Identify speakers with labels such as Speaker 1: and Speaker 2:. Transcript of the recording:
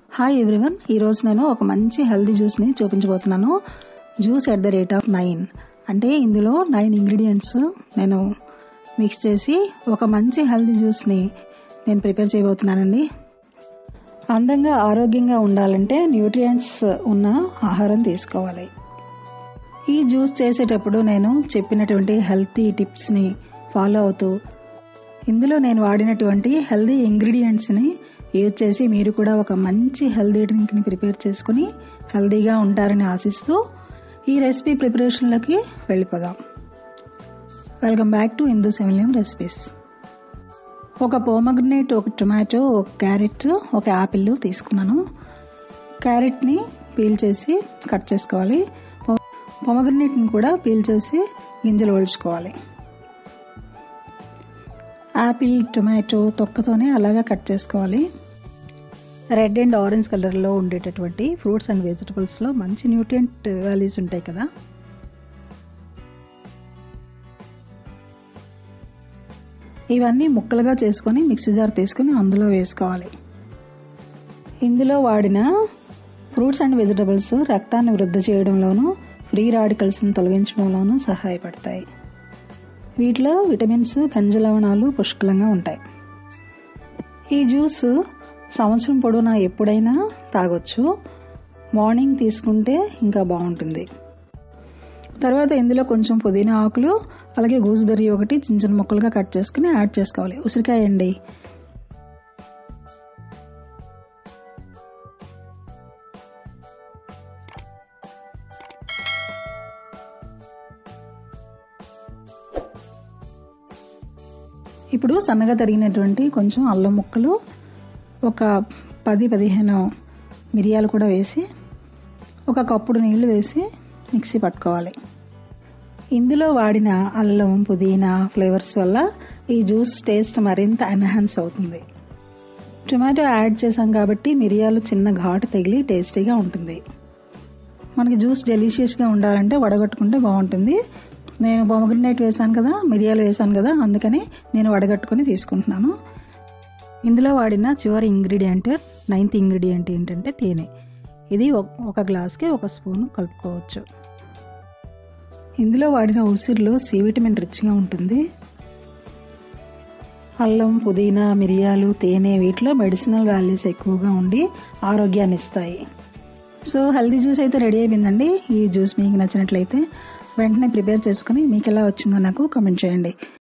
Speaker 1: hi everyone ఈరోజు నేను ఒక మంచి హెల్దీ జ్యూస్ని చూపించబోతున్నాను juice at the rate of nine అంటే ఇందులో నైన్ ఇంగ్రీడియంట్స్ నేను మిక్స్ చేసి ఒక మంచి హెల్దీ జ్యూస్ని నేను ప్రిపేర్ చేయబోతున్నానండి అందంగా ఆరోగ్యంగా ఉండాలంటే న్యూట్రియంట్స్ ఉన్న ఆహారం తీసుకోవాలి ఈ జ్యూస్ చేసేటప్పుడు నేను చెప్పినటువంటి హెల్తీ టిప్స్ని ఫాలో అవుతూ ఇందులో నేను వాడినటువంటి హెల్దీ ఇంగ్రీడియంట్స్ని యూజ్ చేసి మీరు కూడా ఒక మంచి హెల్దీ డ్రింక్ని ప్రిపేర్ చేసుకుని హెల్దీగా ఉంటారని ఆశిస్తూ ఈ రెసిపీ ప్రిపరేషన్లోకి వెళ్ళిపోదాం వెల్కమ్ బ్యాక్ టు హిందూ సెమిలియం రెసిపీస్ ఒక పోమగ్రనేట్ ఒక టొమాటో ఒక క్యారెట్ ఒక యాపిల్ తీసుకున్నాను క్యారెట్ని పీల్ చేసి కట్ చేసుకోవాలి పొమగ్రనేట్ని కూడా పీల్ చేసి గింజలు ఒలుచుకోవాలి యాపిల్ టొమాటో తొక్కతోనే అలాగా కట్ చేసుకోవాలి రెడ్ అండ్ ఆరెంజ్ కలర్లో ఉండేటటువంటి ఫ్రూట్స్ అండ్ వెజిటబుల్స్లో మంచి న్యూట్రియంట్ వాల్యూస్ ఉంటాయి కదా ఇవన్నీ ముక్కలుగా చేసుకొని మిక్సీ జార్ తీసుకొని అందులో వేసుకోవాలి ఇందులో వాడిన ఫ్రూట్స్ అండ్ వెజిటబుల్స్ రక్తాన్ని వృద్ధి చేయడంలోనూ ఫ్రీ రాడికల్స్ని తొలగించడంలోనూ సహాయపడతాయి వీటిలో విటమిన్స్ ఖనిజ లవణాలు పుష్కలంగా ఉంటాయి ఈ జ్యూస్ సంవత్సరం పొడవునా ఎప్పుడైనా తాగొచ్చు మార్నింగ్ తీసుకుంటే ఇంకా బాగుంటుంది తర్వాత ఇందులో కొంచెం పుదీనా ఆకులు అలాగే గూస్బెర్రీ ఒకటి చిన్న చిన్న ముక్కలుగా కట్ చేసుకుని యాడ్ చేసుకోవాలి ఉసిరికాయ అండి ఇప్పుడు సన్నగా తరిగినటువంటి కొంచెం అల్లం ముక్కలు ఒక పది పదిహేను మిరియాలు కూడా వేసి ఒక కప్పుడు నీళ్లు వేసి మిక్సీ పట్టుకోవాలి ఇందులో వాడిన అల్లం పుదీనా ఫ్లేవర్స్ వల్ల ఈ జ్యూస్ టేస్ట్ మరింత ఎన్హాన్స్ అవుతుంది టొమాటో యాడ్ చేసాం కాబట్టి మిరియాలు చిన్న ఘాటు తగిలి టేస్టీగా ఉంటుంది మనకి జ్యూస్ డెలిషియస్గా ఉండాలంటే వడగట్టుకుంటే బాగుంటుంది నేను బొమగ్రనేట్ వేసాను కదా మిరియాలు వేసాను కదా అందుకని నేను వడగట్టుకుని తీసుకుంటున్నాను ఇందులో వాడిన చివరి ఇంగ్రీడియంట్ నైన్త్ ఇంగ్రీడియంట్ ఏంటంటే తేనె ఇది ఒక గ్లాస్కి ఒక స్పూన్ కలుపుకోవచ్చు ఇందులో వాడిన ఉసిరిలో సి విటమిన్ రిచ్గా ఉంటుంది అల్లం పుదీనా మిరియాలు తేనె వీటిలో మెడిసినల్ వాల్యూస్ ఎక్కువగా ఉండి ఆరోగ్యాన్ని ఇస్తాయి సో హెల్తీ జ్యూస్ అయితే రెడీ అయిపోయిందండి ఈ జ్యూస్ మీకు నచ్చినట్లయితే వెంటనే ప్రిపేర్ చేసుకుని మీకు ఎలా వచ్చిందో నాకు కమెంట్ చేయండి